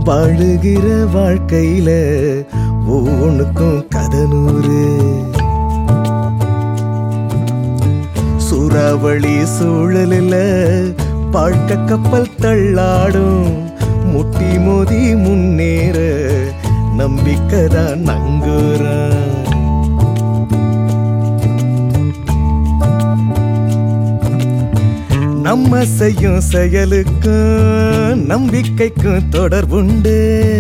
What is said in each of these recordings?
வாழுகிற வாழ்க்கையில ஒவ்வொன்றுக்கும் கதனூறு சூறாவளி சூழலில் வாழ்க்கை கப்பல் தள்ளாடும் முட்டி மோதி முன்னேற நம்பிக்கை தான் நங்குறான் நம்ம செய்யும் செயலுக்கும் நம்பிக்கைக்கும் தொடர்புண்டு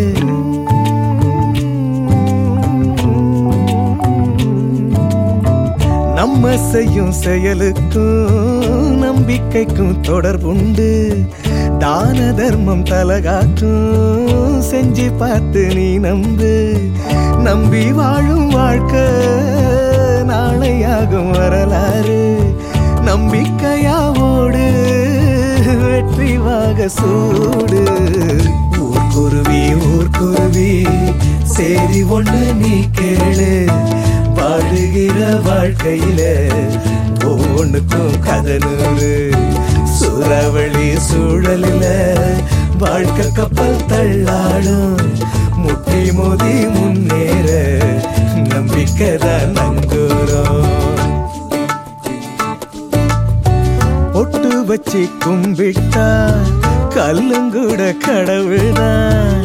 நம்ம செய்யும் செயலுக்கும் நம்பிக்கைக்கும் தொடர்புண்டு தான தர்மம் தலகாக்கும் செஞ்சு பார்த்து நீ நம்பு நம்பி வாழும் வாழ்க்கை நாளையாகும் வரலாறு நம்பிக்கையாவோடு வெற்றி வாக சூடு ஊர்க்குருவி ஊர்க்குருவி சேரி ஒண்ணு நீ கேளு வாழுகிற வாழ்க்கையில ஒவ்வொன்றுக்கும் கதனூறு சூறாவளி சூழலில வாழ்க்கை கப்பல் தள்ளாடும் முட்டி மோதி முன்னேற நம்பிக்கை தான் நங்கூரம் பொட்டு வச்சு கும்பிட்டா கல்லுங்கூட கடவுள்தான்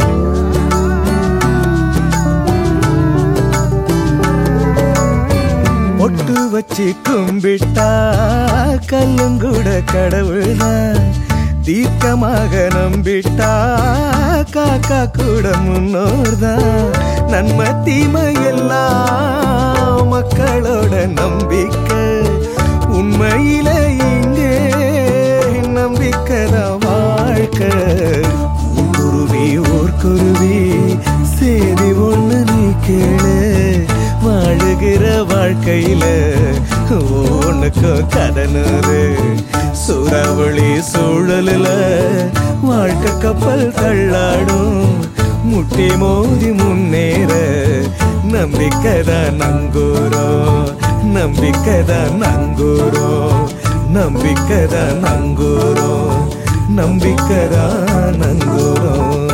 பொட்டு வச்சு கும்பிட்டா கல்லுங்கூட கடவுள்தான் தீர்க்கமாக நம்பிட்டா காக்கா கூட முன்னோர்தான் நன்மை தீமை எல்லாம் மக்களோட நம்பிக்கை உண்மையில இங்கே நம்பிக்கைதான் வாழ்க்கை குருவி ஓர் குருவி சேதி ஒண்ணு நீ கேளு வாழுகிற வாழ்க்கையில உனக்கும் கடனூறு சூறாவளி சூழலுல வாழ்க்கை கப்பல் தள்ளாடும் முட்டி மோதி முன்னேற நம்பிக்கைதான் நங்கூரம் நம்பிக்கைதான் நங்கூரம் நம்பிக்கைதான் நங்கூரம் நம்பிக்கைதான் நங்கூரம்